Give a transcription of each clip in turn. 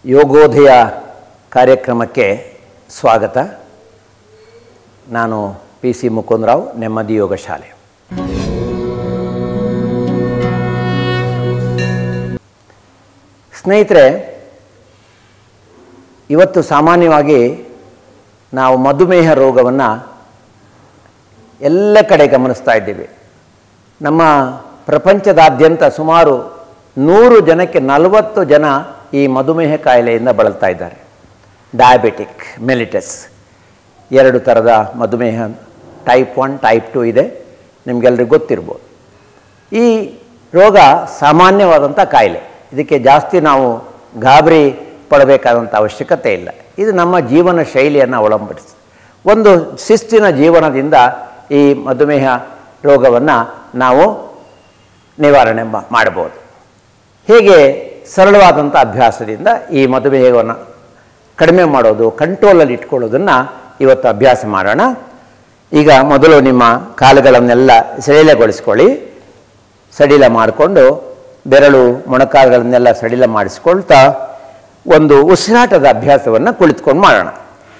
ಯೋಗೋದಯ ಕಾರ್ಯಕ್ರಮಕ್ಕೆ ಸ್ವಾಗತ ನಾನು ಪಿ ಸಿ ಮುಕುಂದರಾವ್ ನೆಮ್ಮದಿ ಯೋಗ ಶಾಲೆ ಸ್ನೇಹಿತರೆ ಇವತ್ತು ಸಾಮಾನ್ಯವಾಗಿ ನಾವು ಮಧುಮೇಹ ರೋಗವನ್ನು ಎಲ್ಲ ಕಡೆ ಗಮನಿಸ್ತಾ ಇದ್ದೀವಿ ನಮ್ಮ ಪ್ರಪಂಚದಾದ್ಯಂತ ಸುಮಾರು ನೂರು ಜನಕ್ಕೆ ನಲವತ್ತು ಜನ ಈ ಮಧುಮೇಹ ಕಾಯಿಲೆಯಿಂದ ಬಳಲ್ತಾ ಇದ್ದಾರೆ ಡಯಾಬಿಟಿಕ್ ಮೆಲಿಟಸ್ ಎರಡು ಥರದ ಮಧುಮೇಹ ಟೈಪ್ ಒನ್ ಟೈಪ್ ಟು ಇದೆ ನಿಮಗೆಲ್ರಿಗೂ ಗೊತ್ತಿರ್ಬೋದು ಈ ರೋಗ ಸಾಮಾನ್ಯವಾದಂಥ ಕಾಯಿಲೆ ಇದಕ್ಕೆ ಜಾಸ್ತಿ ನಾವು ಗಾಬರಿ ಪಡಬೇಕಾದಂಥ ಅವಶ್ಯಕತೆ ಇಲ್ಲ ಇದು ನಮ್ಮ ಜೀವನ ಶೈಲಿಯನ್ನು ಅವಲಂಬಿಸಿ ಒಂದು ಶಿಸ್ತಿನ ಜೀವನದಿಂದ ಈ ಮಧುಮೇಹ ರೋಗವನ್ನು ನಾವು ನಿವಾರಣೆ ಮಾ- ಮಾಡ್ಬೋದು ಹೇಗೆ ಸರಳವಾದಂಥ ಅಭ್ಯಾಸದಿಂದ ಈ ಮಧುಮೇಹವನ್ನು ಕಡಿಮೆ ಮಾಡೋದು ಕಂಟ್ರೋಲಲ್ಲಿ ಇಟ್ಕೊಳ್ಳೋದನ್ನು ಇವತ್ತು ಅಭ್ಯಾಸ ಮಾಡೋಣ ಈಗ ಮೊದಲು ನಿಮ್ಮ ಕಾಲುಗಳನ್ನೆಲ್ಲ ಸಡಿಲಗೊಳಿಸ್ಕೊಳ್ಳಿ ಸಡಿಲ ಮಾಡಿಕೊಂಡು ಬೆರಳು ಮೊಣಕಾಲುಗಳನ್ನೆಲ್ಲ ಸಡಿಲ ಮಾಡಿಸ್ಕೊಳ್ತಾ ಒಂದು ಉಸಿರಾಟದ ಅಭ್ಯಾಸವನ್ನು ಕುಳಿತುಕೊಂಡು ಮಾಡೋಣ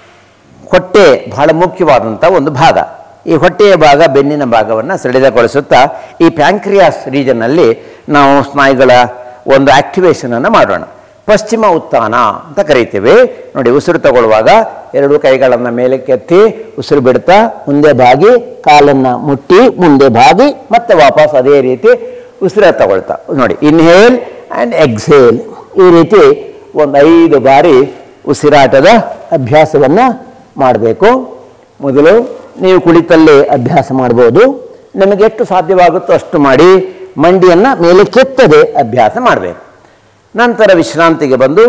ಹೊಟ್ಟೆ ಬಹಳ ಮುಖ್ಯವಾದಂಥ ಒಂದು ಭಾಗ ಈ ಹೊಟ್ಟೆಯ ಭಾಗ ಬೆನ್ನಿನ ಭಾಗವನ್ನು ಸಡಿಲಗೊಳಿಸುತ್ತಾ ಈ ಪ್ಯಾಂಕ್ರಿಯಾಸ್ ರೀಜನ್ನಲ್ಲಿ ನಾವು ಸ್ನಾಯುಗಳ ಒಂದು ಆಕ್ಟಿವೇಶನನ್ನು ಮಾಡೋಣ ಪಶ್ಚಿಮ ಉತ್ಥಾನ ಅಂತ ಕರಿತೀವಿ ನೋಡಿ ಉಸಿರು ತಗೊಳ್ಳುವಾಗ ಎರಡು ಕೈಗಳನ್ನು ಮೇಲಕ್ಕೆ ಎತ್ತಿ ಉಸಿರು ಬಿಡ್ತಾ ಮುಂದೆ ಬಾಗಿ ಕಾಲನ್ನು ಮುಟ್ಟಿ ಮುಂದೆ ಬಾಗಿ ಮತ್ತೆ ವಾಪಸ್ ಅದೇ ರೀತಿ ಉಸಿರು ತಗೊಳ್ತಾ ನೋಡಿ ಇನ್ಹೇಲ್ ಆ್ಯಂಡ್ ಎಕ್ಸೇಲ್ ಈ ರೀತಿ ಒಂದು ಐದು ಬಾರಿ ಉಸಿರಾಟದ ಅಭ್ಯಾಸವನ್ನು ಮಾಡಬೇಕು ಮೊದಲು ನೀವು ಕುಳಿತಲ್ಲೇ ಅಭ್ಯಾಸ ಮಾಡ್ಬೋದು ನಿಮಗೆ ಎಷ್ಟು ಸಾಧ್ಯವಾಗುತ್ತೋ ಅಷ್ಟು ಮಾಡಿ ಮಂಡಿಯನ್ನು ಮೇಲೆ ಕೆತ್ತದೆ ಅಭ್ಯಾಸ ಮಾಡಬೇಕು ನಂತರ ವಿಶ್ರಾಂತಿಗೆ ಬಂದು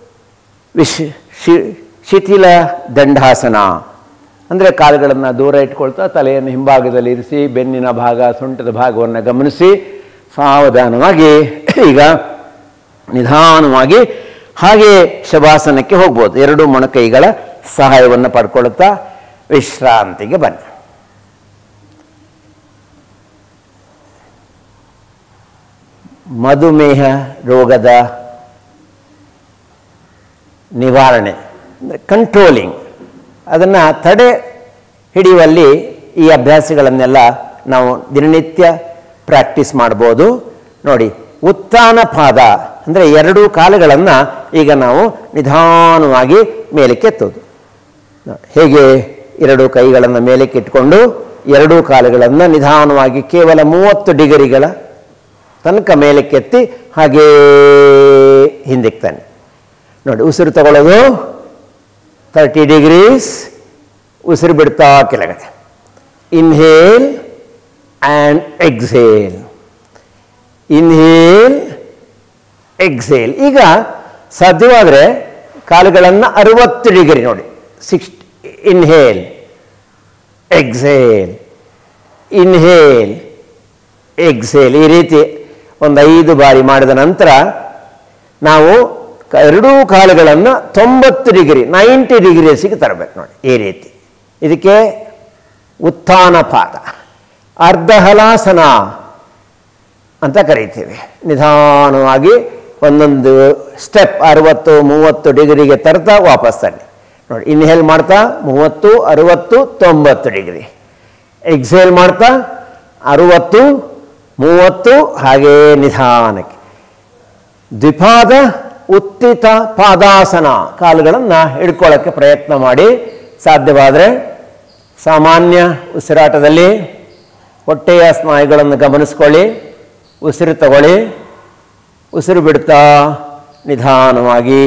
ವಿಶ್ ಶಿ- ಶಿಥಿಲ ದಂಡಾಸನ ಅಂದರೆ ಕಾಲುಗಳನ್ನು ದೂರ ಇಟ್ಕೊಳ್ತಾ ತಲೆಯನ್ನು ಹಿಂಭಾಗದಲ್ಲಿ ಇರಿಸಿ ಬೆನ್ನಿನ ಭಾಗ ಸೊಂಟದ ಭಾಗವನ್ನು ಗಮನಿಸಿ ಸಾವಧಾನವಾಗಿ ಈಗ ನಿಧಾನವಾಗಿ ಹಾಗೆ ಶವಾಸನಕ್ಕೆ ಹೋಗ್ಬೋದು ಎರಡು ಮೊಣಕೈಗಳ ಸಹಾಯವನ್ನು ಪಡ್ಕೊಳ್ತಾ ವಿಶ್ರಾಂತಿಗೆ ಬನ್ನಿ ಮಧುಮೇಹ ರೋಗದ ನಿವಾರಣೆ ಕಂಟ್ರೋಲಿಂಗ್ ಅದನ್ನು ತಡೆ ಹಿಡಿಯುವಲ್ಲಿ ಈ ಅಭ್ಯಾಸಗಳನ್ನೆಲ್ಲ ನಾವು ದಿನನಿತ್ಯ ಪ್ರಾಕ್ಟೀಸ್ ಮಾಡ್ಬೋದು ನೋಡಿ ಉತ್ಥಾನ ಪಾದ ಅಂದರೆ ಎರಡೂ ಕಾಲುಗಳನ್ನು ಈಗ ನಾವು ನಿಧಾನವಾಗಿ ಮೇಲಕ್ಕೆ ಎತ್ತೋದು ಹೇಗೆ ಎರಡು ಕೈಗಳನ್ನು ಮೇಲಕ್ಕೆ ಇಟ್ಕೊಂಡು ಎರಡೂ ಕಾಲುಗಳನ್ನು ನಿಧಾನವಾಗಿ ಕೇವಲ ಮೂವತ್ತು ಡಿಗ್ರಿಗಳ ತನಕ ಮೇಲಕ್ಕೆತ್ತಿ ಹಾಗೇ ಹಿಂದಕ್ಕೆ ತಾನೆ ನೋಡಿ ಉಸಿರು ತಗೊಳ್ಳೋದು ತರ್ಟಿ ಡಿಗ್ರೀಸ್ ಉಸಿರು ಬಿಡ್ತಾ ಕೆಳಗಡೆ inhale and exhale inhale exhale ಈಗ ಸಾಧ್ಯವಾದರೆ ಕಾಲುಗಳನ್ನು ಅರುವತ್ತು ಡಿಗ್ರಿ ನೋಡಿ six inhale exhale inhale exhale ಈ ರೀತಿ ಒಂದು ಐದು ಬಾರಿ ಮಾಡಿದ ನಂತರ ನಾವು ಕ- ಎರಡೂ ಕಾಲುಗಳನ್ನು ತೊಂಬತ್ತು ಡಿಗ್ರಿ ನೈಂಟಿ ಡಿಗ್ರಿಸಿಗೆ ತರಬೇಕು ನೋಡಿ ಈ ರೀತಿ ಇದಕ್ಕೆ ಉತ್ಥಾನ ಪಾದ ಅರ್ಧ ಹಲಾಸನ ಅಂತ ಕರಿತೀವಿ ನಿಧಾನವಾಗಿ ಒಂದೊಂದು ಸ್ಟೆಪ್ ಅರುವತ್ತು ಮೂವತ್ತು ಡಿಗ್ರಿಗೆ ತರ್ತಾ ವಾಪಸ್ ತನ್ನಿ ನೋಡಿ ಇನ್ಹೇಲ್ ಮಾಡ್ತಾ ಮೂವತ್ತು ಅರುವತ್ತು ತೊಂಬತ್ತು ಡಿಗ್ರಿ ಎಕ್ಸೇಲ್ ಮಾಡ್ತಾ ಅರುವತ್ತು ಮೂವತ್ತು ಹಾಗೇ ನಿಧಾನಕ್ಕೆ ದ್ವಿಪಾದ ಉತ್ತಿತ ಪಾದಾಸನ ಕಾಲುಗಳನ್ನು ಹಿಡ್ಕೊಳ್ಳೋಕ್ಕೆ ಪ್ರಯತ್ನ ಮಾಡಿ ಸಾಧ್ಯವಾದರೆ ಸಾಮಾನ್ಯ ಉಸಿರಾಟದಲ್ಲಿ ಹೊಟ್ಟೆಯ ಸ್ನಾಯುಗಳನ್ನು ಗಮನಿಸ್ಕೊಳ್ಳಿ ಉಸಿರು ತಗೊಳ್ಳಿ ಉಸಿರು ಬಿಡ್ತಾ ನಿಧಾನವಾಗಿ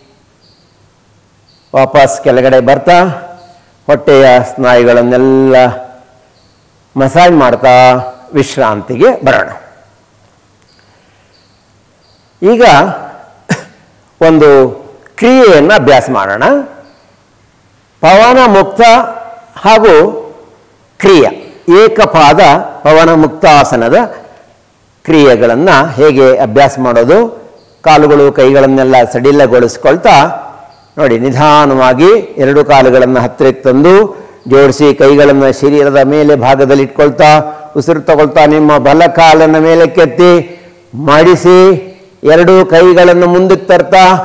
ವಾಪಸ್ ಕೆಳಗಡೆ ಬರ್ತಾ ಹೊಟ್ಟೆಯ ಸ್ನಾಯುಗಳನ್ನೆಲ್ಲ ಮಸಾಜ್ ಮಾಡ್ತಾ ವಿಶ್ರಾಂತಿಗೆ ಬರೋಣ ಈಗ ಒಂದು ಕ್ರಿಯೆಯನ್ನು ಅಭ್ಯಾಸ ಮಾಡೋಣ ಪವನ ಮುಕ್ತ ಹಾಗೂ ಕ್ರಿಯ ಏಕಪಾದ ಪವನ ಮುಕ್ತಾಸನದ ಕ್ರಿಯೆಗಳನ್ನು ಹೇಗೆ ಅಭ್ಯಾಸ ಮಾಡೋದು ಕಾಲುಗಳು ಕೈಗಳನ್ನೆಲ್ಲ ಸಡಿಲಗೊಳಿಸ್ಕೊಳ್ತಾ ನೋಡಿ ನಿಧಾನವಾಗಿ ಎರಡು ಕಾಲುಗಳನ್ನು ಹತ್ತಿರಕ್ಕೆ ತಂದು ಜೋಡಿಸಿ ಕೈಗಳನ್ನು ಶರೀರದ ಮೇಲೆ ಭಾಗದಲ್ಲಿ ಇಟ್ಕೊಳ್ತಾ ಉಸಿರು ತಗೊಳ್ತಾ ನಿಮ್ಮ ಬಲ ಕಾಲನ್ನು ಮೇಲೆ ಕೆತ್ತಿ ಮಾಡಿಸಿ ಎರಡು ಕೈಗಳನ್ನು ಮುಂದಕ್ಕೆ ತರ್ತಾ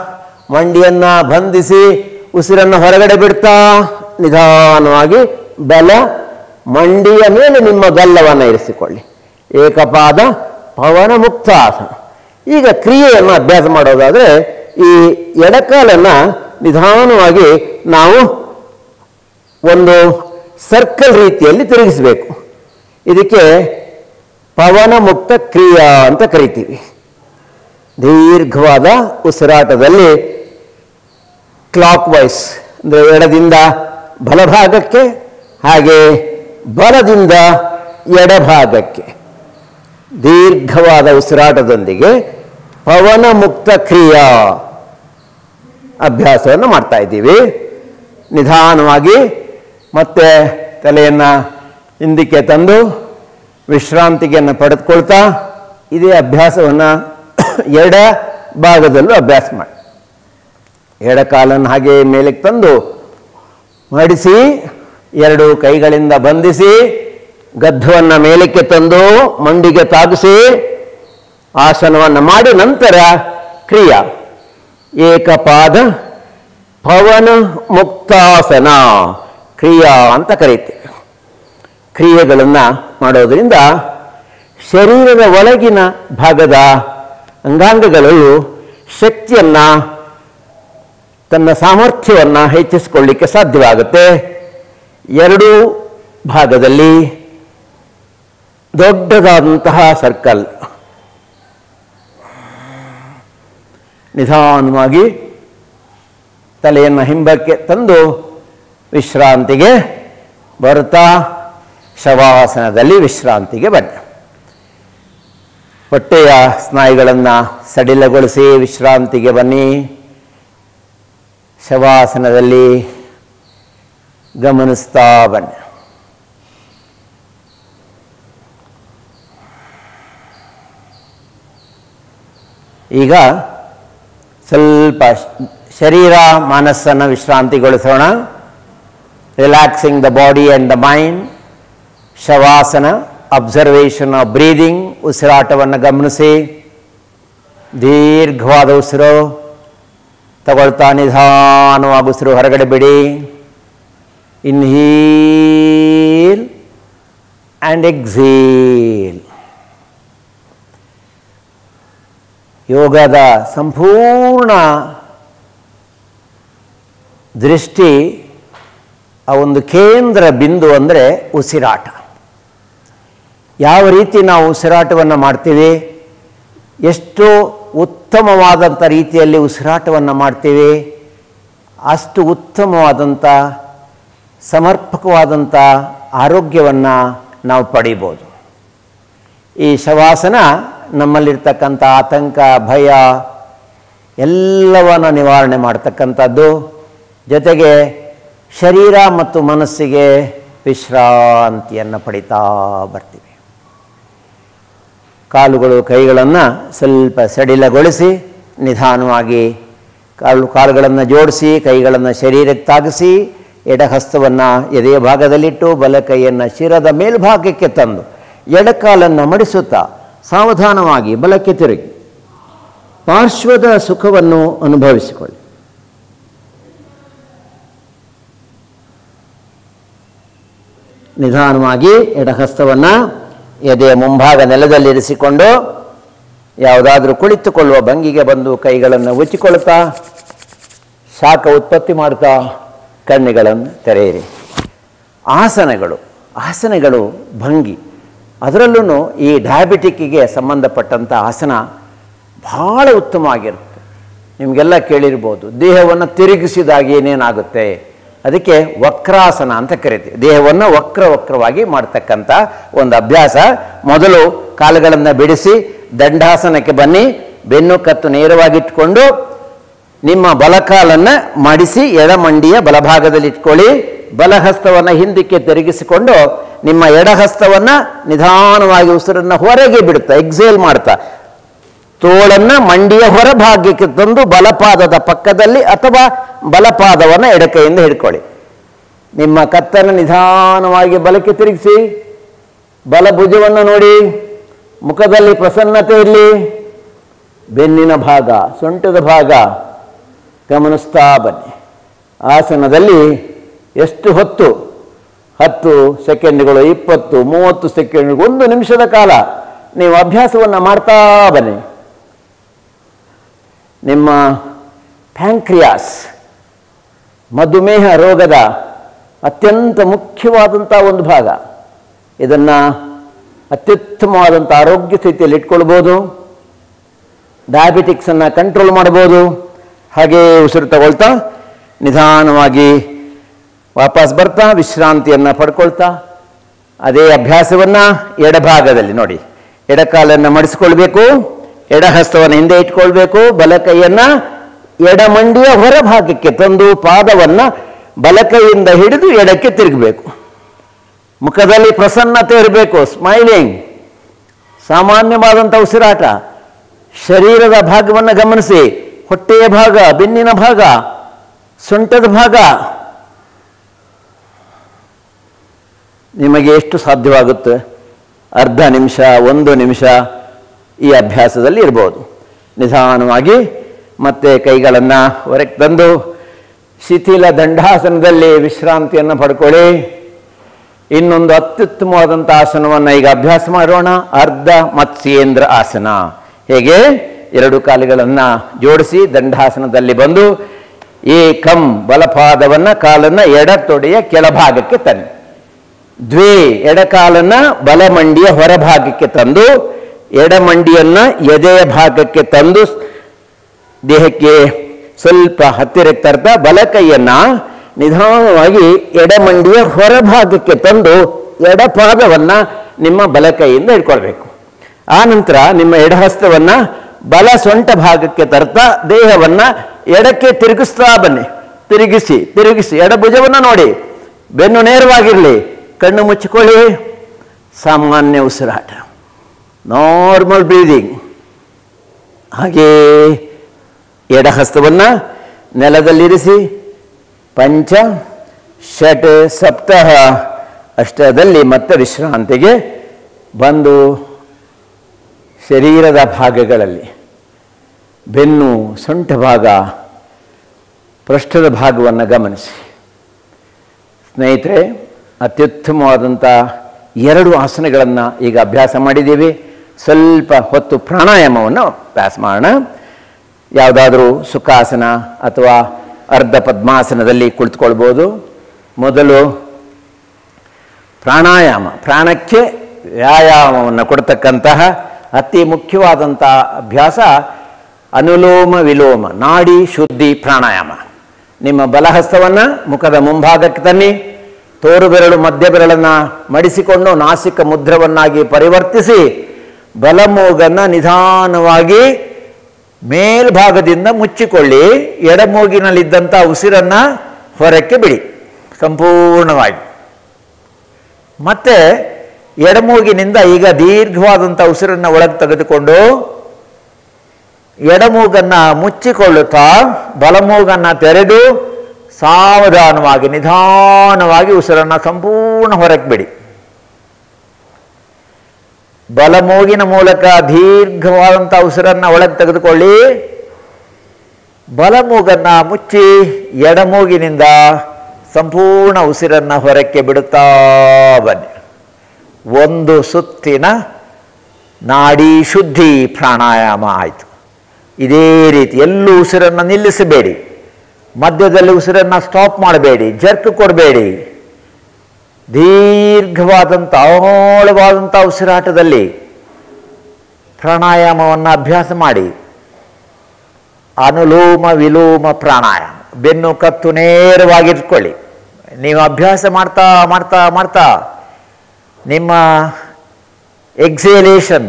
ಮಂಡಿಯನ್ನ ಬಂಧಿಸಿ ಉಸಿರನ್ನು ಹೊರಗಡೆ ಬಿಡ್ತಾ ನಿಧಾನವಾಗಿ ಬಲ ಮಂಡಿಯ ಮೇಲೆ ನಿಮ್ಮ ಗಲ್ಲವನ್ನು ಇರಿಸಿಕೊಳ್ಳಿ ಏಕಪಾದ ಪವನ ಮುಕ್ತಾಸನ ಈಗ ಕ್ರಿಯೆಯನ್ನು ಅಭ್ಯಾಸ ಮಾಡೋದಾದರೆ ಈ ಎಡಕಾಲನ್ನು ನಿಧಾನವಾಗಿ ನಾವು ಒಂದು ಸರ್ಕಲ್ ರೀತಿಯಲ್ಲಿ ತಿರುಗಿಸಬೇಕು ಇದಕ್ಕೆ ಪವನ ಮುಕ್ತ ಕ್ರಿಯಾ ಅಂತ ಕರಿತೀವಿ ದೀರ್ಘವಾದ ಉಸಿರಾಟದಲ್ಲಿ ಕ್ಲಾಕ್ ವೈಸ್ ಅಂದರೆ ಎಡದಿಂದ ಬಲಭಾಗಕ್ಕೆ ಹಾಗೆ ಬಲದಿಂದ ಎಡಭಾಗಕ್ಕೆ ದೀರ್ಘವಾದ ಉಸಿರಾಟದೊಂದಿಗೆ ಪವನ ಮುಕ್ತ ಕ್ರಿಯಾ ಅಭ್ಯಾಸವನ್ನು ಮಾಡ್ತಾ ಇದ್ದೀವಿ ನಿಧಾನವಾಗಿ ಮತ್ತೆ ತಲೆಯನ್ನು ಹಿಂದಕ್ಕೆ ತಂದು ವಿಶ್ರಾಂತಿಗೆಯನ್ನು ಪಡೆದುಕೊಳ್ತಾ ಇದೇ ಅಭ್ಯಾಸವನ್ನು ಎಡ ಭಾಗದಲ್ಲೂ ಅಭ್ಯಾಸ ಮಾಡಿ ಎಡ ಕಾಲನ್ನು ಹಾಗೆ ಮೇಲಕ್ಕೆ ತಂದು ಮಡಿಸಿ ಎರಡು ಕೈಗಳಿಂದ ಬಂಧಿಸಿ ಗದ್ದವನ್ನು ಮೇಲಕ್ಕೆ ತಂದು ಮಂಡಿಗೆ ತಾಗಿಸಿ ಆಸನವನ್ನು ಮಾಡಿ ನಂತರ ಕ್ರಿಯಾ ಏಕಪಾದ ಪವನ ಮುಕ್ತಾಸನ ಕ್ರಿಯಾ ಅಂತ ಕರೀತೀವಿ ಕ್ರಿಯೆಗಳನ್ನು ಮಾಡೋದರಿಂದ ಶರೀರದ ಒಳಗಿನ ಭಾಗದ ಅಂಗಾಂಗಗಳು ಶಕ್ತಿಯನ್ನು ತನ್ನ ಸಾಮರ್ಥ್ಯವನ್ನು ಹೆಚ್ಚಿಸಿಕೊಳ್ಳಿಕ್ಕೆ ಸಾಧ್ಯವಾಗುತ್ತೆ ಎರಡೂ ಭಾಗದಲ್ಲಿ ದೊಡ್ಡದಾದಂತಹ ಸರ್ಕಲ್ ನಿಧಾನವಾಗಿ ತಲೆಯನ್ನು ಹಿಂಬಕ್ಕೆ ತಂದು ವಿಶ್ರಾಂತಿಗೆ ಬರುತ್ತಾ ಶವಾಸನದಲ್ಲಿ ವಿಶ್ರಾಂತಿಗೆ ಬನ್ನಿ ಹೊಟ್ಟೆಯ ಸ್ನಾಯುಗಳನ್ನು ಸಡಿಲಗೊಳಿಸಿ ವಿಶ್ರಾಂತಿಗೆ ಬನ್ನಿ ಶವಾಸನದಲ್ಲಿ ಗಮನಿಸ್ತಾ ಬನ್ನಿ ಈಗ ಸ್ವಲ್ಪ ಶರೀರ ಮನಸ್ಸನ್ನು ವಿಶ್ರಾಂತಿಗೊಳಿಸೋಣ relaxing the body and the mind shavasana observation of breathing ಉಸಿರಾಟವನ್ನು ಗಮನಿಸಿ ದೀರ್ಘವಾದ ಉಸಿರು ತಗೊಳ್ತಾ ನಿಧಾನವಾಗಿ ಉಸಿರು ಹೊರಗಡೆ ಬಿಡಿ ಇನ್ಹೀಲ್ ಆ್ಯಂಡ್ ಎಕ್ಸೀಲ್ ಯೋಗದ ಸಂಪೂರ್ಣ ದೃಷ್ಟಿ ಆ ಒಂದು ಕೇಂದ್ರ ಬಿಂದು ಅಂದರೆ ಉಸಿರಾಟ ಯಾವ ರೀತಿ ನಾವು ಉಸಿರಾಟವನ್ನು ಮಾಡ್ತೀವಿ ಎಷ್ಟು ಉತ್ತಮವಾದಂಥ ರೀತಿಯಲ್ಲಿ ಉಸಿರಾಟವನ್ನು ಮಾಡ್ತೀವಿ ಅಷ್ಟು ಉತ್ತಮವಾದಂಥ ಸಮರ್ಪಕವಾದಂಥ ಆರೋಗ್ಯವನ್ನು ನಾವು ಪಡಿಬೋದು ಈ ಶವಾಸನ ನಮ್ಮಲ್ಲಿರ್ತಕ್ಕಂಥ ಆತಂಕ ಭಯ ಎಲ್ಲವನ್ನು ನಿವಾರಣೆ ಮಾಡ್ತಕ್ಕಂಥದ್ದು ಜೊತೆಗೆ ಶರೀರ ಮತ್ತು ಮನಸ್ಸಿಗೆ ವಿಶ್ರಾಂತಿಯನ್ನು ಪಡಿತಾ ಬರ್ತೀವಿ ಕಾಲುಗಳು ಕೈಗಳನ್ನು ಸ್ವಲ್ಪ ಸಡಿಲಗೊಳಿಸಿ ನಿಧಾನವಾಗಿ ಕಾಲು ಕಾಲುಗಳನ್ನು ಜೋಡಿಸಿ ಕೈಗಳನ್ನು ಶರೀರಕ್ಕೆ ತಾಗಿಸಿ ಎಡಹಸ್ತವನ್ನು ಎದೆಯ ಭಾಗದಲ್ಲಿಟ್ಟು ಬಲ ಕೈಯನ್ನು ಶಿರದ ಮೇಲ್ಭಾಗಕ್ಕೆ ತಂದು ಎಡಕಾಲನ್ನು ಮಡಿಸುತ್ತಾ ಸಾವಧಾನವಾಗಿ ಬಲಕ್ಕೆ ತಿರುಗಿ ಪಾರ್ಶ್ವದ ಸುಖವನ್ನು ಅನುಭವಿಸಿಕೊಳ್ಳಿ ನಿಧಾನವಾಗಿ ಎಡಹಸ್ತವನ್ನು ಎದೆಯ ಮುಂಭಾಗ ನೆಲದಲ್ಲಿರಿಸಿಕೊಂಡು ಯಾವುದಾದ್ರೂ ಕುಳಿತುಕೊಳ್ಳುವ ಭಂಗಿಗೆ ಬಂದು ಕೈಗಳನ್ನು ಉಚ್ಚಿಕೊಳ್ತಾ ಶಾಖ ಉತ್ಪತ್ತಿ ಮಾಡ್ತಾ ಕಣ್ಣುಗಳನ್ನು ತೆರೆಯಿರಿ ಆಸನಗಳು ಆಸನಗಳು ಭಂಗಿ ಅದರಲ್ಲೂ ಈ ಡಯಾಬಿಟಿಕ್ಕಿಗೆ ಸಂಬಂಧಪಟ್ಟಂಥ ಆಸನ ಬಹಳ ಉತ್ತಮವಾಗಿರುತ್ತೆ ನಿಮಗೆಲ್ಲ ಕೇಳಿರ್ಬೋದು ದೇಹವನ್ನು ತಿರುಗಿಸಿದಾಗ ಏನೇನಾಗುತ್ತೆ ಅದಕ್ಕೆ ವಕ್ರಾಸನ ಅಂತ ಕರಿತೀವಿ ದೇಹವನ್ನು ವಕ್ರ ವಕ್ರವಾಗಿ ಮಾಡ್ತಕ್ಕಂಥ ಒಂದು ಅಭ್ಯಾಸ ಮೊದಲು ಕಾಲುಗಳನ್ನು ಬಿಡಿಸಿ ದಂಡಾಸನಕ್ಕೆ ಬನ್ನಿ ಬೆನ್ನು ಕತ್ತು ನೇರವಾಗಿಟ್ಕೊಂಡು ನಿಮ್ಮ ಬಲಕಾಲನ್ನು ಮಡಿಸಿ ಎಡಮಂಡಿಯ ಬಲಭಾಗದಲ್ಲಿ ಇಟ್ಕೊಳ್ಳಿ ಬಲಹಸ್ತವನ್ನು ಹಿಂದಕ್ಕೆ ತಿರುಗಿಸಿಕೊಂಡು ನಿಮ್ಮ ಎಡಹಸ್ತವನ್ನು ನಿಧಾನವಾಗಿ ಉಸಿರನ್ನು ಹೊರಗೆ ಬಿಡುತ್ತಾ ಎಕ್ಸೇಲ್ ಮಾಡ್ತಾ ತೋಳನ್ನ ಮಂಡಿಯ ಹೊರಭಾಗ್ಯಕ್ಕೆ ತಂದು ಬಲಪಾದದ ಪಕ್ಕದಲ್ಲಿ ಅಥವಾ ಬಲಪಾದವನ್ನು ಎಡಕೈಯಿಂದ ಹಿಡ್ಕೊಳ್ಳಿ ನಿಮ್ಮ ಕತ್ತನ್ನು ನಿಧಾನವಾಗಿ ಬಲಕ್ಕೆ ತಿರುಗಿಸಿ ಬಲಭುಜವನ್ನು ನೋಡಿ ಮುಖದಲ್ಲಿ ಪ್ರಸನ್ನತೆ ಇರಲಿ ಬೆನ್ನಿನ ಭಾಗ ಸೊಂಟದ ಭಾಗ ಗಮನಿಸ್ತಾ ಬನ್ನಿ ಆಸನದಲ್ಲಿ ಎಷ್ಟು ಹೊತ್ತು ಹತ್ತು ಸೆಕೆಂಡ್ಗಳು ಇಪ್ಪತ್ತು ಮೂವತ್ತು ಸೆಕೆಂಡ್ಗಳು ಒಂದು ನಿಮಿಷದ ಕಾಲ ನೀವು ಅಭ್ಯಾಸವನ್ನು ಮಾಡ್ತಾ ಬನ್ನಿ ನಿಮ್ಮ ಪ್ಯಾಂಕ್ರಿಯಾಸ್ ಮಧುಮೇಹ ರೋಗದ ಅತ್ಯಂತ ಮುಖ್ಯವಾದಂಥ ಒಂದು ಭಾಗ ಇದನ್ನು ಅತ್ಯುತ್ತಮವಾದಂಥ ಆರೋಗ್ಯ ಸ್ಥಿತಿಯಲ್ಲಿ ಇಟ್ಕೊಳ್ಬೋದು ಡಯಾಬಿಟಿಕ್ಸನ್ನು ಕಂಟ್ರೋಲ್ ಮಾಡ್ಬೋದು ಹಾಗೇ ಉಸಿರು ತಗೊಳ್ತಾ ನಿಧಾನವಾಗಿ ವಾಪಸ್ ಬರ್ತಾ ವಿಶ್ರಾಂತಿಯನ್ನು ಪಡ್ಕೊಳ್ತಾ ಅದೇ ಅಭ್ಯಾಸವನ್ನು ಎಡಭಾಗದಲ್ಲಿ ನೋಡಿ ಎಡಕಾಲನ್ನು ಮಡಿಸ್ಕೊಳ್ಬೇಕು ಎಡ ಹಸ್ತವನ್ನು ಹಿಂದೆ ಇಟ್ಕೊಳ್ಬೇಕು ಬಲ ಕೈಯನ್ನು ಎಡಮಂಡಿಯ ಹೊರಭಾಗಕ್ಕೆ ತಂದು ಪಾದವನ್ನು ಬಲಕೈಯಿಂದ ಹಿಡಿದು ಎಡಕ್ಕೆ ತಿರುಗಬೇಕು ಮುಖದಲ್ಲಿ ಪ್ರಸನ್ನತೆ ಇರಬೇಕು ಸ್ಮೈಲಿಂಗ್ ಸಾಮಾನ್ಯವಾದಂಥ ಉಸಿರಾಟ ಶರೀರದ ಭಾಗವನ್ನು ಗಮನಿಸಿ ಹೊಟ್ಟೆಯ ಭಾಗ ಬೆನ್ನಿನ ಭಾಗ ಸೊಂಟದ ಭಾಗ ನಿಮಗೆ ಎಷ್ಟು ಸಾಧ್ಯವಾಗುತ್ತೆ ಅರ್ಧ ನಿಮಿಷ ಒಂದು ನಿಮಿಷ ಈ ಅಭ್ಯಾಸದಲ್ಲಿ ಇರ್ಬೋದು ನಿಧಾನವಾಗಿ ಮತ್ತೆ ಕೈಗಳನ್ನು ಹೊರಗೆ ತಂದು ಶಿಥಿಲ ದಂಡಾಸನದಲ್ಲಿ ವಿಶ್ರಾಂತಿಯನ್ನು ಪಡ್ಕೊಳ್ಳಿ ಇನ್ನೊಂದು ಅತ್ಯುತ್ತಮವಾದಂಥ ಆಸನವನ್ನು ಈಗ ಅಭ್ಯಾಸ ಮಾಡೋಣ ಅರ್ಧ ಮತ್ಸ್ಯೇಂದ್ರ ಆಸನ ಹೇಗೆ ಎರಡು ಕಾಲುಗಳನ್ನು ಜೋಡಿಸಿ ದಂಡಾಸನದಲ್ಲಿ ಬಂದು ಏಕಂ ಬಲಪಾದವನ್ನು ಕಾಲನ್ನು ಎಡ ತೊಡೆಯ ಕೆಳಭಾಗಕ್ಕೆ ತನ್ನಿ ದ್ವೇ ಎಡಕಾಲನ್ನ ಬಲಮಂಡಿಯ ಹೊರಭಾಗಕ್ಕೆ ತಂದು ಎಡಮಂಡಿಯನ್ನ ಎದೆಯ ಭಾಗಕ್ಕೆ ತಂದು ದೇಹಕ್ಕೆ ಸ್ವಲ್ಪ ಹತ್ತಿರಕ್ಕೆ ತರ್ತಾ ಬಲಕೈಯನ್ನ ನಿಧಾನವಾಗಿ ಎಡಮಂಡಿಯ ಹೊರಭಾಗಕ್ಕೆ ತಂದು ಎಡಪಾದವನ್ನ ನಿಮ್ಮ ಬಲಕೈಯಿಂದ ಇಟ್ಕೊಳ್ಬೇಕು ಆ ನಂತರ ನಿಮ್ಮ ಎಡಹಸ್ತವನ್ನ ಬಲ ಸೊಂಟ ಭಾಗಕ್ಕೆ ತರ್ತಾ ದೇಹವನ್ನ ಎಡಕ್ಕೆ ತಿರುಗಿಸ್ತಾ ಬನ್ನಿ ತಿರುಗಿಸಿ ತಿರುಗಿಸಿ ಎಡಭುಜವನ್ನ ನೋಡಿ ಬೆನ್ನು ನೇರವಾಗಿರಲಿ ಕಣ್ಣು ಮುಚ್ಚಿಕೊಳ್ಳಿ ಸಾಮಾನ್ಯ ಉಸಿರಾಟ ನಾರ್ಮಲ್ ಬ್ರೀದಿಂಗ್ ಹಾಗೇ ಎಡಹಸ್ತವನ್ನು ನೆಲದಲ್ಲಿರಿಸಿ ಪಂಚ ಷಟ್ ಸಪ್ತಹ ಅಷ್ಟದಲ್ಲಿ ಮತ್ತೆ ವಿಶ್ರಾಂತಿಗೆ ಬಂದು ಶರೀರದ ಭಾಗಗಳಲ್ಲಿ ಬೆನ್ನು ಸೊಂಟ ಭಾಗ ಪೃಷ್ಠದ ಭಾಗವನ್ನು ಗಮನಿಸಿ ಸ್ನೇಹಿತರೆ ಅತ್ಯುತ್ತಮವಾದಂಥ ಎರಡು ಆಸನಗಳನ್ನು ಈಗ ಅಭ್ಯಾಸ ಮಾಡಿದ್ದೀವಿ ಸ್ವಲ್ಪ ಹೊತ್ತು ಪ್ರಾಣಾಯಾಮವನ್ನು ಅಭ್ಯಾಸ ಮಾಡೋಣ ಯಾವುದಾದ್ರೂ ಸುಖಾಸನ ಅಥವಾ ಅರ್ಧ ಪದ್ಮಾಸನದಲ್ಲಿ ಕುಳಿತುಕೊಳ್ಬೋದು ಮೊದಲು ಪ್ರಾಣಾಯಾಮ ಪ್ರಾಣಕ್ಕೆ ವ್ಯಾಯಾಮವನ್ನು ಕೊಡ್ತಕ್ಕಂತಹ ಅತಿ ಮುಖ್ಯವಾದಂಥ ಅಭ್ಯಾಸ ಅನುಲೋಮ ವಿಲೋಮ ನಾಡಿ ಶುದ್ಧಿ ಪ್ರಾಣಾಯಾಮ ನಿಮ್ಮ ಬಲಹಸ್ತವನ್ನು ಮುಖದ ಮುಂಭಾಗಕ್ಕೆ ತನ್ನಿ ತೋರು ಬೆರಳು ಮಧ್ಯ ಬೆರಳನ್ನು ಮಡಿಸಿಕೊಂಡು ನಾಸಿಕ ಮುದ್ರವನ್ನಾಗಿ ಪರಿವರ್ತಿಸಿ ಬಲಮೂಗನ್ನು ನಿಧಾನವಾಗಿ ಮೇಲ್ಭಾಗದಿಂದ ಮುಚ್ಚಿಕೊಳ್ಳಿ ಎಡಮೂಗಿನಲ್ಲಿದ್ದಂಥ ಉಸಿರನ್ನು ಹೊರಕ್ಕೆ ಬಿಡಿ ಸಂಪೂರ್ಣವಾಗಿ ಮತ್ತೆ ಎಡಮೂಗಿನಿಂದ ಈಗ ದೀರ್ಘವಾದಂಥ ಉಸಿರನ್ನು ಒಳಗೆ ತೆಗೆದುಕೊಂಡು ಎಡಮೂಗನ್ನು ಮುಚ್ಚಿಕೊಳ್ಳುತ್ತಾ ಬಲಮೂಗನ್ನು ತೆರೆದು ಸಾವಧಾನವಾಗಿ ನಿಧಾನವಾಗಿ ಉಸಿರನ್ನು ಸಂಪೂರ್ಣ ಹೊರಕ್ಕೆ ಬಿಡಿ ಬಲಮೂಗಿನ ಮೂಲಕ ದೀರ್ಘವಾದಂಥ ಉಸಿರನ್ನು ಒಳಗೆ ತೆಗೆದುಕೊಳ್ಳಿ ಬಲಮೂಗನ್ನು ಮುಚ್ಚಿ ಎಡಮೂಗಿನಿಂದ ಸಂಪೂರ್ಣ ಉಸಿರನ್ನು ಹೊರಕ್ಕೆ ಬಿಡುತ್ತಾ ಬನ್ನಿ ಒಂದು ಸುತ್ತಿನ ನಾಡಿ ಶುದ್ಧಿ ಪ್ರಾಣಾಯಾಮ ಆಯಿತು ಇದೇ ರೀತಿ ಎಲ್ಲೂ ಉಸಿರನ್ನು ನಿಲ್ಲಿಸಬೇಡಿ ಮಧ್ಯದಲ್ಲಿ ಉಸಿರನ್ನು ಸ್ಟಾಪ್ ಮಾಡಬೇಡಿ ಜರ್ಕ್ ಕೊಡಬೇಡಿ ದೀರ್ಘವಾದಂಥ ಆಳವಾದಂಥ ಉಸಿರಾಟದಲ್ಲಿ ಪ್ರಾಣಾಯಾಮವನ್ನು ಅಭ್ಯಾಸ ಮಾಡಿ ಅನುಲೋಮ ವಿಲೋಮ ಪ್ರಾಣಾಯಾಮ ಬೆನ್ನು ಕತ್ತು ನೇರವಾಗಿಟ್ಕೊಳ್ಳಿ ನೀವು ಅಭ್ಯಾಸ ಮಾಡ್ತಾ ಮಾಡ್ತಾ ಮಾಡ್ತಾ ನಿಮ್ಮ ಎಕ್ಸೇಲೇಷನ್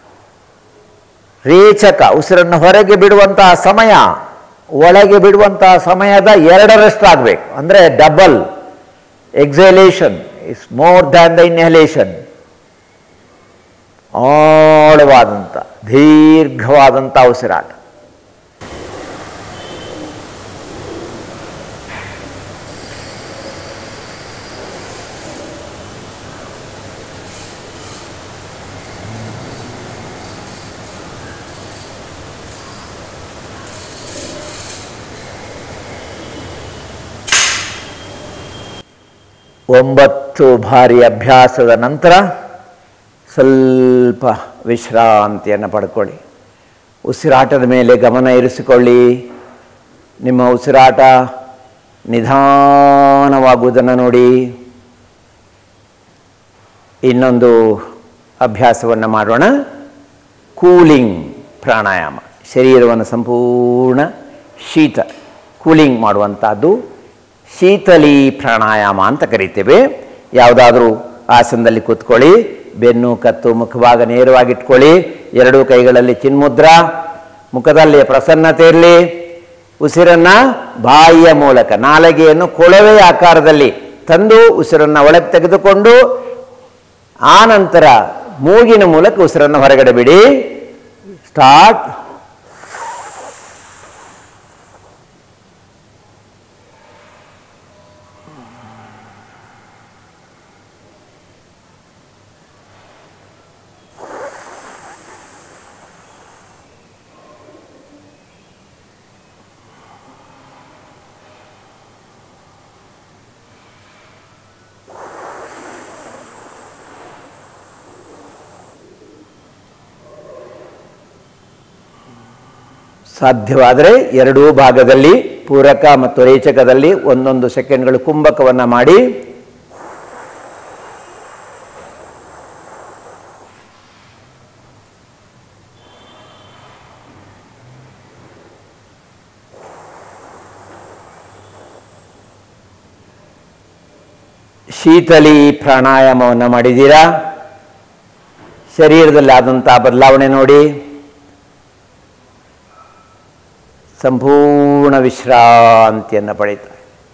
ರೇಚಕ ಉಸಿರನ್ನು ಹೊರಗೆ ಬಿಡುವಂತಹ ಸಮಯ ಒಳಗೆ ಬಿಡುವಂತಹ ಸಮಯದ ಎರಡರಷ್ಟಾಗಬೇಕು ಅಂದರೆ double exhalation is more than the inhalation ಆಳವಾದಂಥ ದೀರ್ಘವಾದಂಥ ಉಸಿರಾಟ ಒಂಬತ್ತು ಬಾರಿ ಅಭ್ಯಾಸದ ನಂತರ ಸ್ವಲ್ಪ ವಿಶ್ರಾಂತಿಯನ್ನು ಪಡ್ಕೊಳ್ಳಿ ಉಸಿರಾಟದ ಮೇಲೆ ಗಮನ ಇರಿಸಿಕೊಳ್ಳಿ ನಿಮ್ಮ ಉಸಿರಾಟ ನಿಧಾನವಾಗುವುದನ್ನು ನೋಡಿ ಇನ್ನೊಂದು ಅಭ್ಯಾಸವನ್ನು ಮಾಡೋಣ ಕೂಲಿಂಗ್ ಪ್ರಾಣಾಯಾಮ ಶರೀರವನ್ನು ಸಂಪೂರ್ಣ ಶೀತ ಕೂಲಿಂಗ್ ಮಾಡುವಂಥದ್ದು ಶೀತಲಿ ಪ್ರಾಣಾಯಾಮ ಅಂತ ಕರಿತೇವೆ ಯಾವುದಾದ್ರೂ ಆಸನದಲ್ಲಿ ಕೂತ್ಕೊಳ್ಳಿ ಬೆನ್ನು ಕತ್ತು ಮುಖಭಾಗ ನೇರವಾಗಿಟ್ಕೊಳ್ಳಿ ಎರಡೂ ಕೈಗಳಲ್ಲಿ ಚಿನ್ಮುದ್ರ ಮುಖದಲ್ಲಿ ಪ್ರಸನ್ನತೆ ಇರಲಿ ಉಸಿರನ್ನ ಬಾಯಿಯ ಮೂಲಕ ನಾಲಗೆಯನ್ನು ಕೊಳವೆ ಆಕಾರದಲ್ಲಿ ತಂದು ಉಸಿರನ್ನು ಒಳಗೆ ತೆಗೆದುಕೊಂಡು ಆ ನಂತರ ಮೂಗಿನ ಮೂಲಕ ಉಸಿರನ್ನು ಹೊರಗಡೆ ಬಿಡಿ ಸ್ಟಾರ್ಟ್ ಸಾಧ್ಯವಾದರೆ ಎರಡೂ ಭಾಗದಲ್ಲಿ ಪೂರಕ ಮತ್ತು ರೇಚಕದಲ್ಲಿ ಒಂದೊಂದು ಸೆಕೆಂಡ್ಗಳು ಕುಂಭಕವನ್ನು ಮಾಡಿ ಶೀತಲಿ ಪ್ರಾಣಾಯಾಮವನ್ನು ಮಾಡಿದ್ದೀರಾ ಶರೀರದಲ್ಲಿ ಆದಂಥ ಬದಲಾವಣೆ ನೋಡಿ ಸಂಪೂರ್ಣ ವಿಶ್ರಾಂತಿಯನ್ನು ಪಡೀತಾರೆ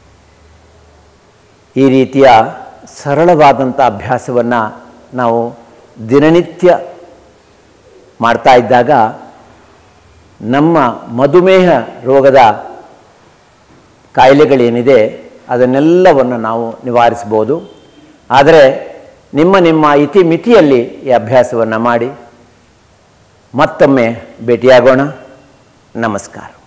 ಈ ರೀತಿಯ ಸರಳವಾದಂಥ ಅಭ್ಯಾಸವನ್ನು ನಾವು ದಿನನಿತ್ಯ ಮಾಡ್ತಾ ಇದ್ದಾಗ ನಮ್ಮ ಮಧುಮೇಹ ರೋಗದ ಕಾಯಿಲೆಗಳೇನಿದೆ ಅದನ್ನೆಲ್ಲವನ್ನು ನಾವು ನಿವಾರಿಸ್ಬೋದು ಆದರೆ ನಿಮ್ಮ ನಿಮ್ಮ ಇತಿ ಮಿತಿಯಲ್ಲಿ ಈ ಅಭ್ಯಾಸವನ್ನು ಮಾಡಿ ಮತ್ತೊಮ್ಮೆ ಭೇಟಿಯಾಗೋಣ ನಮಸ್ಕಾರ